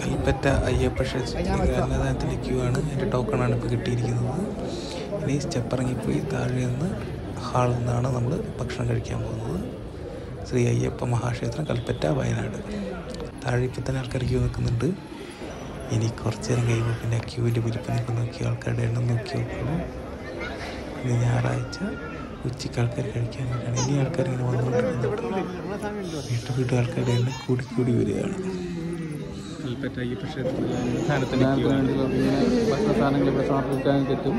കൽപ്പറ്റ അയ്യപ്പ ക്ഷേത്രത്തിൽ അന്നദാനത്തിൻ്റെ ക്യൂ ആണ് എൻ്റെ ടോക്കണാണ് ഇപ്പോൾ കിട്ടിയിരിക്കുന്നത് ഇനി സ്റ്റെപ്പ് ഇറങ്ങിപ്പോയി താഴെ നിന്ന് ഹാളിൽ നിന്നാണ് നമ്മൾ ഭക്ഷണം കഴിക്കാൻ പോകുന്നത് ശ്രീ അയ്യപ്പ മഹാക്ഷേത്രം കൽപ്പറ്റ വയനാട് താഴെ ഇപ്പോൾ തന്നെ ആൾക്കാർ ക്യൂ നിൽക്കുന്നുണ്ട് ഇനി കുറച്ച് നേരം കഴിയുമ്പോൾ പിന്നെ ക്യൂവിൽ വലിപ്പം നിൽക്കുന്ന നോക്കി ആൾക്കാരുടെ എണ്ണം നോക്കി നോക്കുള്ളൂ ഇന്ന് ഞായറാഴ്ച ഉച്ചയ്ക്ക് ആൾക്കാർ കഴിക്കാൻ വേണ്ടിയാണ് ഇനി ആൾക്കാർ ഇങ്ങനെ വന്നുകൊണ്ടിരിക്കുന്നുണ്ട് വീട്ടു വീട്ടു ആൾക്കാരുടെ എണ്ണം കൂടി കൂടി വരികയാണ് കൽപ്പറ്റ അയ്യപ്പ ക്ഷേത്രത്തിലെ അന്നദാനത്തിൻ്റെ ഞങ്ങൾക്ക് ക്യൂ ആണ് വേണ്ടിയുള്ള ഇങ്ങനെ ഭക്ഷണ സാധനങ്ങൾ ഇവിടെ സമർപ്പിക്കാൻ പറ്റും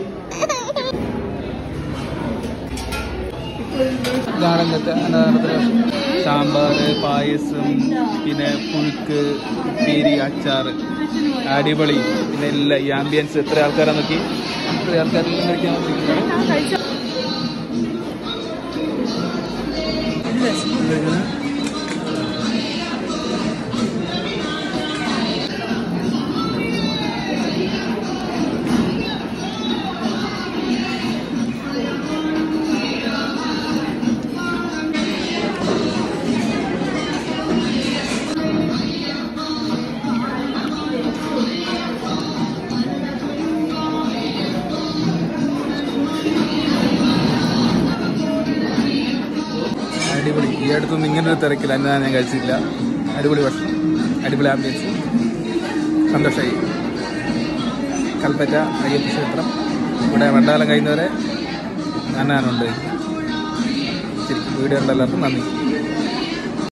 ഇതാണ് ഇന്നത്തെ അന്നദാനത്തിന് സാമ്പാർ പായസം പിന്നെ പുഴുക്ക് ഉപ്പേരി അച്ചാർ അടിപൊളി പിന്നെ എല്ലാ ഈ ആംബിയൻസ് എത്ര ആൾക്കാരാ നോക്കി ഇത്രയും ആൾക്കാരെല്ലാം കഴിക്കാൻ വന്നിരിക്കുന്നത് അടിപൊളി ഈ അടുത്തൊന്നും ഇങ്ങനെ ഒരു തിരക്കില്ല അന്നദാനം ഞാൻ കഴിച്ചില്ല അടിപൊളി ഭക്ഷണം അടിപൊളി ആംബിയൻസ് സന്തോഷമായി കൽപ്പറ്റ അയ്യപ്പ ക്ഷേത്രം ഇവിടെ വണ്ടാലം കഴിയുന്നവരെ അന്നദാനമുണ്ട് ശരി വീഡിയോ കണ്ട എല്ലാവർക്കും നന്ദി